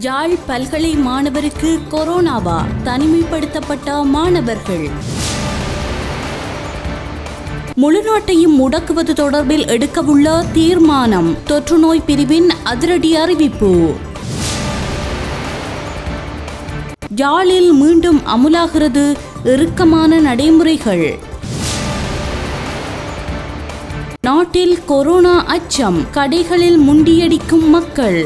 யாழ் பல்கலை மாணவருக்கு கொரோனாவா தனிமைப்படுத்தப்பட்ட மாணவர்கள் முழு நாட்டையும் முடக்குவது தொடர்பில் எடுக்கவுள்ள தீர்மானம் தொற்றுநோய் பிரிவின் அதிரடி அறிவிப்பு யாழில் மீண்டும் அமுலாகிறது இறுக்கமான நடைமுறைகள் நாட்டில் கொரோனா அச்சம் கடைகளில் முண்டியடிக்கும் மக்கள்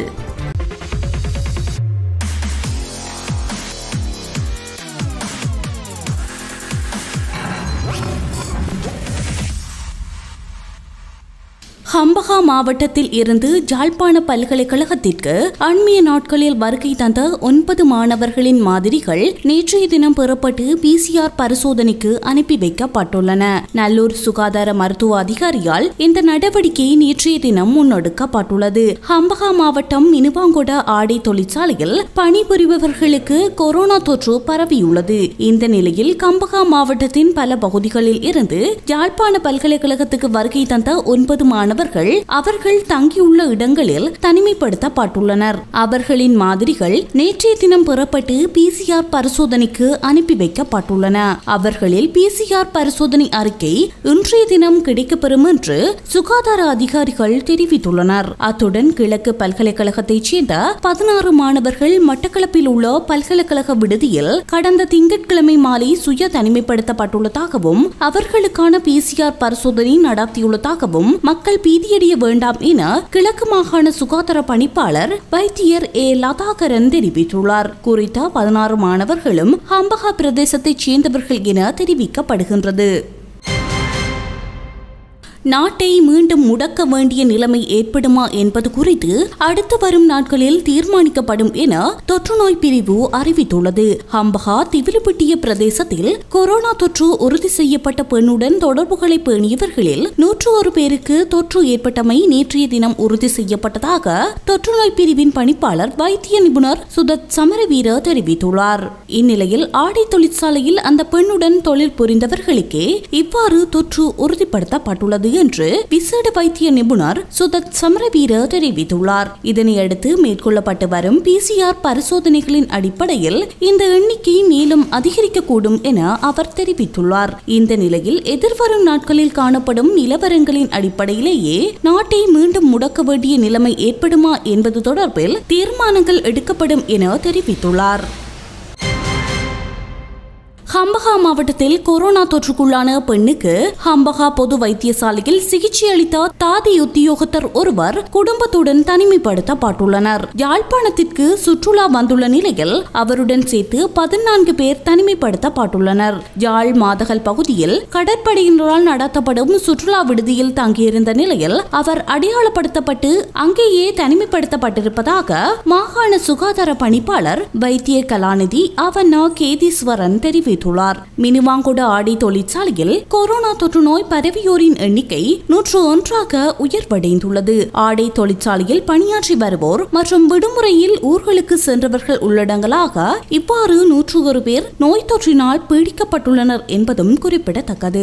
ஹம்பகா மாவட்டத்தில் இருந்து ஜாழ்ப்பாண பல்கலைக்கழகத்திற்கு அண்மைய நாட்களில் வருகை தந்த ஒன்பது மாணவர்களின் மாதிரிகள் நேற்றைய தினம் பெறப்பட்டு பிசிஆர் பரிசோதனைக்கு அனுப்பி வைக்கப்பட்டுள்ளன நல்லூர் சுகாதார மருத்துவ அதிகாரியால் இந்த நடவடிக்கை நேற்றைய தினம் முன்னெடுக்கப்பட்டுள்ளது ஹம்பகா மாவட்டம் மினுவாங்கொட ஆடை தொழிற்சாலையில் பணிபுரிபவர்களுக்கு கொரோனா தொற்று பரவியுள்ளது இந்த நிலையில் கம்பகா மாவட்டத்தின் பல பகுதிகளில் இருந்து யாழ்ப்பாண பல்கலைக்கழகத்துக்கு வருகை தந்த ஒன்பது மாணவர்கள் அவர்கள் தங்கியுள்ள இடங்களில் தனிமைப்படுத்தப்பட்டுள்ளனர் அவர்களின் மாதிரிகள் நேற்றைய தினம் பெறப்பட்டு பிசிஆர் பரிசோதனைக்கு அனுப்பி வைக்கப்பட்டுள்ளன அவர்களில் பிசிஆர் பரிசோதனை அறிக்கை இன்றைய தினம் கிடைக்கப்பெறும் என்று சுகாதார அதிகாரிகள் தெரிவித்துள்ளனர் அத்துடன் கிழக்கு பல்கலைக்கழகத்தைச் சேர்ந்த பதினாறு மாணவர்கள் மட்டக்களப்பில் உள்ள பல்கலைக்கழக விடுதியில் கடந்த திங்கட்கிழமை மாலை சுய தனிமைப்படுத்தப்பட்டுள்ளதாகவும் அவர்களுக்கான பிசிஆர் பரிசோதனை நடத்தியுள்ளதாகவும் மக்கள் பீதியடைய வேண்டாம் என கிழக்கு மாகாண சுகாதார பணிப்பாளர் வைத்தியர் ஏ லதாகரன் தெரிவித்துள்ளார் குறித்த பதினாறு மாணவர்களும் ஹம்பகா பிரதேசத்தைச் சேர்ந்தவர்கள் என தெரிவிக்கப்படுகின்றது நாட்டை மீண்டும் முடக்க வேண்டிய நிலைமை ஏற்படுமா என்பது குறித்து அடுத்து வரும் நாட்களில் தீர்மானிக்கப்படும் என தொற்றுநோய் பிரிவு அறிவித்துள்ளது ஹம்பகா திவிலிப்பட்டிய பிரதேசத்தில் கொரோனா தொற்று உறுதி செய்யப்பட்ட பெண்ணுடன் தொடர்புகளை பேணியவர்களில் நூற்று ஒரு பேருக்கு தொற்று ஏற்பட்டமை நேற்றைய தினம் உறுதி செய்யப்பட்டதாக தொற்றுநோய் பிரிவின் பணிப்பாளர் வைத்திய நிபுணர் சுதத் சமரவீர தெரிவித்துள்ளார் இந்நிலையில் ஆடை தொழிற்சாலையில் அந்த பெண்ணுடன் தொழில் புரிந்தவர்களுக்கே இவ்வாறு தொற்று உறுதிப்படுத்தப்பட்டுள்ளது என்று விசேட வைத்திய நிபுணர் சுதத் சமரவீர தெரிவித்துள்ளார் இதனையடுத்து மேற்கொள்ளப்பட்டு வரும் பிசிஆர் பரிசோதனைகளின் அடிப்படையில் இந்த எண்ணிக்கை மேலும் அதிகரிக்கக்கூடும் என அவர் தெரிவித்துள்ளார் இந்த நிலையில் எதிர்வரும் நாட்களில் காணப்படும் நிலவரங்களின் அடிப்படையிலேயே நாட்டை மீண்டும் முடக்க வேண்டிய நிலைமை ஏற்படுமா என்பது தொடர்பில் தீர்மானங்கள் எடுக்கப்படும் என தெரிவித்துள்ளார் ஹம்பகா மாவட்டத்தில் கொரோனா தொற்றுக்குள்ளான பெண்ணுக்கு ஹம்பகா பொது வைத்தியசாலையில் சிகிச்சை அளித்த தாதி உத்தியோகத்தர் ஒருவர் குடும்பத்துடன் தனிமைப்படுத்தப்பட்டுள்ளனர் யாழ்ப்பாணத்திற்கு சுற்றுலா வந்துள்ள நிலையில் அவருடன் சேர்த்து பதினான்கு பேர் தனிமைப்படுத்தப்பட்டுள்ளனர் யாழ் மாதகல் பகுதியில் கடற்படையினரால் நடத்தப்படும் சுற்றுலா விடுதியில் தங்கியிருந்த நிலையில் அவர் அடையாளப்படுத்தப்பட்டு அங்கேயே தனிமைப்படுத்தப்பட்டிருப்பதாக மாகாண சுகாதார பணிப்பாளர் வைத்திய கலாநிதி அவனா கேதீஸ்வரன் தெரிவித்தார் தெரிவித்துள்ளார் மினுவாங்கொட ஆடை தொழிற்சாலையில் கொரோனா தொற்று நோய் பரவியோரின் எண்ணிக்கை நூற்று ஒன்றாக உயர்வடைந்துள்ளது ஆடை தொழிற்சாலையில் பணியாற்றி வருவோர் மற்றும் விடுமுறையில் ஊர்களுக்கு சென்றவர்கள் உள்ளடங்கலாக இவ்வாறு நூற்று ஒரு பேர் நோய் தொற்றினால் பீடிக்கப்பட்டுள்ளனர் என்பதும் குறிப்பிடத்தக்கது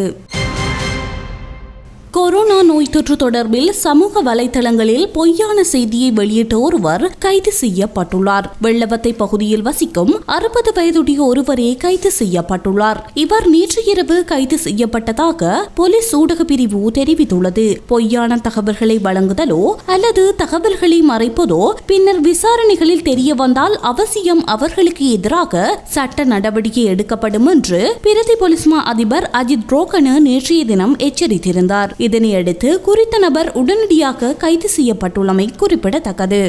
கொரோனா நோய் தொற்று தொடர்பில் சமூக வலைதளங்களில் பொய்யான செய்தியை வெளியிட்ட ஒருவர் கைது செய்யப்பட்டுள்ளார் வெள்ளவத்தை பகுதியில் வசிக்கும் அறுபது வயதுடைய ஒருவரே கைது செய்யப்பட்டுள்ளார் இவர் நேற்று இரவு கைது செய்யப்பட்டதாக போலீஸ் ஊடக பிரிவு தெரிவித்துள்ளது பொய்யான தகவல்களை வழங்குதலோ அல்லது தகவல்களை மறைப்பதோ பின்னர் விசாரணைகளில் தெரிய வந்தால் அவசியம் அவர்களுக்கு எதிராக சட்ட நடவடிக்கை எடுக்கப்படும் என்று பிரதி போலீஸ்மா அதிபர் அஜித் ரோகனு நேற்றைய தினம் எச்சரித்திருந்தார் இதனையடுத்து குறித்த நபர் உடனடியாக கைது செய்யப்பட்டுள்ளமை குறிப்பிடத்தக்கது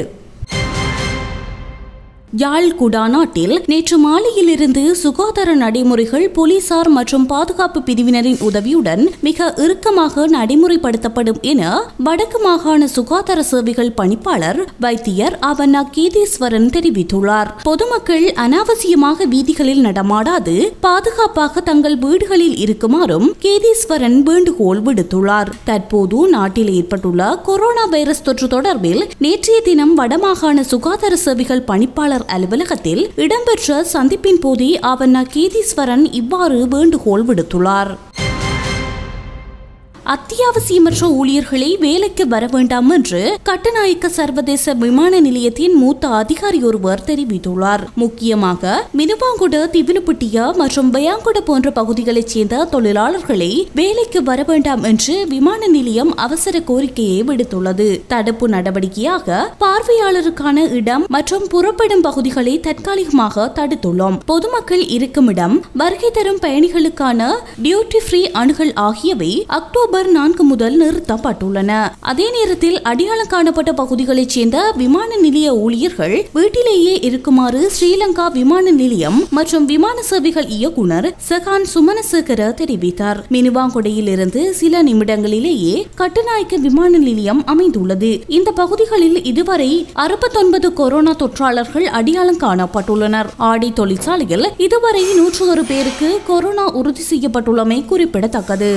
யாழ் குடாநாட்டில் நேற்று மாலையிலிருந்து சுகாதார நடைமுறைகள் போலீசார் மற்றும் பாதுகாப்பு பிரிவினரின் உதவியுடன் மிக இறுக்கமாக நடைமுறைப்படுத்தப்படும் என வடக்கு மாகாண சுகாதார சேவைகள் பணிப்பாளர் வைத்தியர் அவனா கீதேஸ்வரன் தெரிவித்துள்ளார் பொதுமக்கள் அனாவசியமாக வீதிகளில் நடமாடாது பாதுகாப்பாக தங்கள் வீடுகளில் இருக்குமாறும் கேதீஸ்வரன் வேண்டுகோள் விடுத்துள்ளார் தற்போது நாட்டில் ஏற்பட்டுள்ள கொரோனா வைரஸ் தொற்று தொடர்பில் நேற்றைய தினம் வடமாகாண சுகாதார சேவைகள் பணிப்பாளர் ஆணையாளர் அலுவலகத்தில் இடம்பெற்ற சந்திப்பின் போதே அவனா கேதீஸ்வரன் இவ்வாறு வேண்டுகோள் விடுத்துள்ளார் அத்தியாவசியமற்ற ஊழியர்களை வேலைக்கு வர வேண்டாம் என்று கட்டுநாயக்க சர்வதேச விமான நிலையத்தின் மூத்த அதிகாரி ஒருவர் தெரிவித்துள்ளார் முக்கியமாக மினுவாங்குட திவினுப்பட்டியா மற்றும் பயாங்குட போன்ற பகுதிகளைச் சேர்ந்த தொழிலாளர்களை வேலைக்கு வர வேண்டாம் என்று விமான நிலையம் அவசர கோரிக்கையை விடுத்துள்ளது தடுப்பு நடவடிக்கையாக பார்வையாளருக்கான இடம் மற்றும் புறப்படும் பகுதிகளை தற்காலிகமாக தடுத்துள்ளோம் பொதுமக்கள் இருக்கும் இடம் வருகை தரும் பயணிகளுக்கான டியூட்டி ஃப்ரீ அணுகல் ஆகியவை அக்டோபர் நான்கு முதல் நிறுத்தப்பட்டுள்ளன அதே நேரத்தில் அடையாளம் காணப்பட்ட பகுதிகளைச் சேர்ந்த விமான நிலைய ஊழியர்கள் வீட்டிலேயே இருக்குமாறு ஸ்ரீலங்கா விமான நிலையம் மற்றும் விமான சேவைகள் இயக்குனர் சகான் சுமனசேகர தெரிவித்தார் மினுவாங்குடையில் இருந்து சில நிமிடங்களிலேயே கட்டுநாயக்க விமான நிலையம் அமைந்துள்ளது இந்த பகுதிகளில் இதுவரை அறுபத்தொன்பது கொரோனா தொற்றாளர்கள் அடையாளம் காணப்பட்டுள்ளனர் ஆடை தொழிற்சாலையில் இதுவரை நூற்று ஒரு பேருக்கு கொரோனா உறுதி செய்யப்பட்டுள்ளமை குறிப்பிடத்தக்கது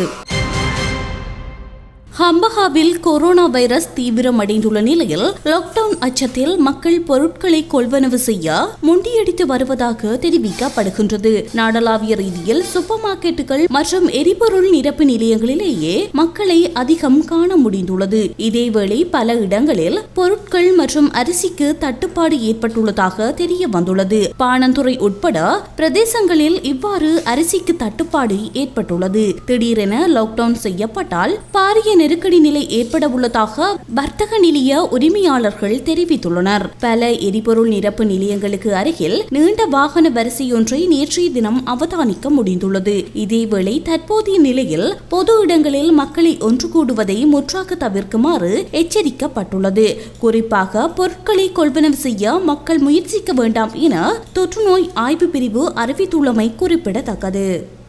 ஹம்பஹாவில் கொரோனா வைரஸ் தீவிரமடைந்துள்ள நிலையில் லாக்டவுன் அச்சத்தில் மக்கள் பொருட்களை கொள்வனவு செய்ய முண்டியடித்து வருவதாக தெரிவிக்கப்படுகின்றது நாடளாவிய ரீதியில் சூப்பர் மார்க்கெட்டுகள் மற்றும் எரிபொருள் நிரப்பு நிலையங்களிலேயே மக்களை அதிகம் காண முடிந்துள்ளது இதேவேளை பல இடங்களில் பொருட்கள் மற்றும் அரிசிக்கு தட்டுப்பாடு ஏற்பட்டுள்ளதாக தெரிய வந்துள்ளது பாணந்துறை உட்பட பிரதேசங்களில் இவ்வாறு அரிசிக்கு தட்டுப்பாடு ஏற்பட்டுள்ளது திடீரென லாக்டவுன் செய்யப்பட்டால் பாரிய நெருக்கடி நிலை ஏற்பட உள்ளதாக வர்த்தக நிலைய உரிமையாளர்கள் தெரிவித்துள்ளனர் பல எரிபொருள் நிரப்பு நிலையங்களுக்கு அருகில் நீண்ட வாகன வரிசையொன்றை நேற்றைய தினம் அவதானிக்க முடிந்துள்ளது இதேவேளை தற்போதைய நிலையில் பொது இடங்களில் மக்களை ஒன்று கூடுவதை முற்றாக தவிர்க்குமாறு எச்சரிக்கப்பட்டுள்ளது குறிப்பாக பொருட்களை கொள்வனவு செய்ய மக்கள் முயற்சிக்க வேண்டாம் என தொற்றுநோய் ஆய்வு பிரிவு அறிவித்துள்ளமை குறிப்பிடத்தக்கது